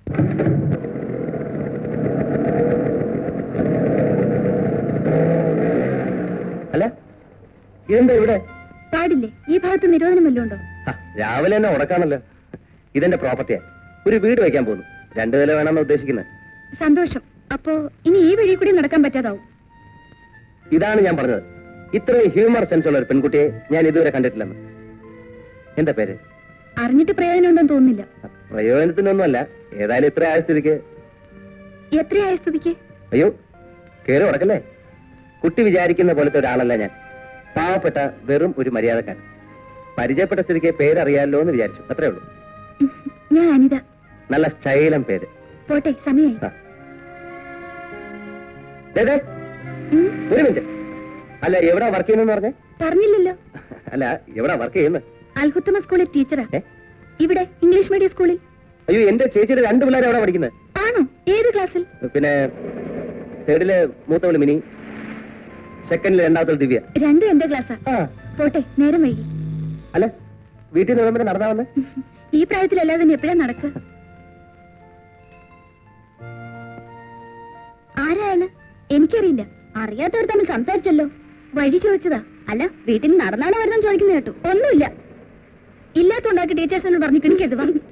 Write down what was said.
അല്ല ഇതെന്താ ഇവിടെ പാടില്ലേ ഈ ഭാഗത്ത് നിരോധനം വല്ലതും ഉണ്ടോ ഹ, രാവിലെ തന്നെ ഉടക്കാണല്ലോ ഇതെന്റെ പ്രോപ്പർട്ടിയാ ഒരു വീട് വെക്കാൻ പോകുന്നു രണ്ടു നില വേണമെന്ന് ഉദ്ദേശിക്കുന്നത് സന്തോഷം അപ്പോ ഇനി ഈ വഴി കൂടി നടക്കാൻ പറ്റാതാവും ഇതാണ് ഞാൻ പറഞ്ഞത് ഇത്രയും ഹ്യൂമർ സെൻസ് ഉള്ള ഒരു പെൺകുട്ടിയെ ഞാൻ ഇതുവരെ കണ്ടിട്ടില്ലെന്ന് എന്താ പേര് അറിഞ്ഞിട്ട് പ്രയോജനം ഉണ്ടെന്ന് തോന്നുന്നില്ല പ്രയോജനത്തിനൊന്നുമല്ല ഏതായാലും ഇത്ര ആയ സ്ഥിതിക്ക് എത്രയായ സ്ഥിതിക്ക് അയ്യോ കേറി ഉടക്കല്ലേ കുട്ടി വിചാരിക്കുന്ന പോലത്തെ ഒരാളല്ല ഞാൻ പാവപ്പെട്ട വെറും ഒരു മര്യാദക്കാരൻ പരിചയപ്പെട്ട സ്ഥിതിക്ക് പേരറിയാലോ എന്ന് വിചാരിച്ചു അത്രേ ഉള്ളൂ ഉം, ഞാൻ അനിത നല്ല സ്റ്റൈലം പേര് പോട്ടെ സമയായി ആ. ദേ, ദേ, ഉം, ഒരു മിനിറ്റ് അല്ല എവിടാ വർക്ക് ചെയ്യുന്നെന്ന് പറഞ്ഞേ പറഞ്ഞില്ലല്ലോ അല്ല എവിടാ വർക്ക് ചെയ്യുന്നത് അൽഹുത്തമ സ്കൂളിൽ ടീച്ചറാ ഏ? ഇവിടെ ഇംഗ്ലീഷ് മീഡിയം സ്കൂളിൽ അയ്യോ എന്റെ ചേച്ചിയുടെ രണ്ട് പിള്ളേരെ എവിടെ പഠിക്കുന്നത് ആണോ ഏത് ക്ലാസ്സിൽ പിന്നെ തേർഡില് മൂത്തവള് മിനി സെക്കൻഡില് രണ്ടാമത്തെ ദിവ്യ രണ്ടും എന്റെ ക്ലാസ്സാ ആ പോട്ടെ നേരം വൈകി അല്ല വീട്ടിൽ നിന്ന് വിളമ്പരം നടന്നാ വന്നേ ഈ പ്രായത്തിലല്ലാതെ തന്നെ എപ്പോഴാ നടക്കുക ആരായാല് എനിക്കറിയില്ല അറിയാത്തവർ തമ്മിൽ സംസാരിച്ചല്ലോ വഴി ചോദിച്ചതാ അല്ല വീട്ടിൽ നിന്ന് നടന്നാണ് വരുന്ന ചോദിക്കുന്നത് കേട്ടു ഒന്നുമില്ല ഇല്ലാത്തോണ്ടാക്കി ടീച്ചേഴ്സിനോട് പറഞ്ഞു കിണിക്കരുത് വാ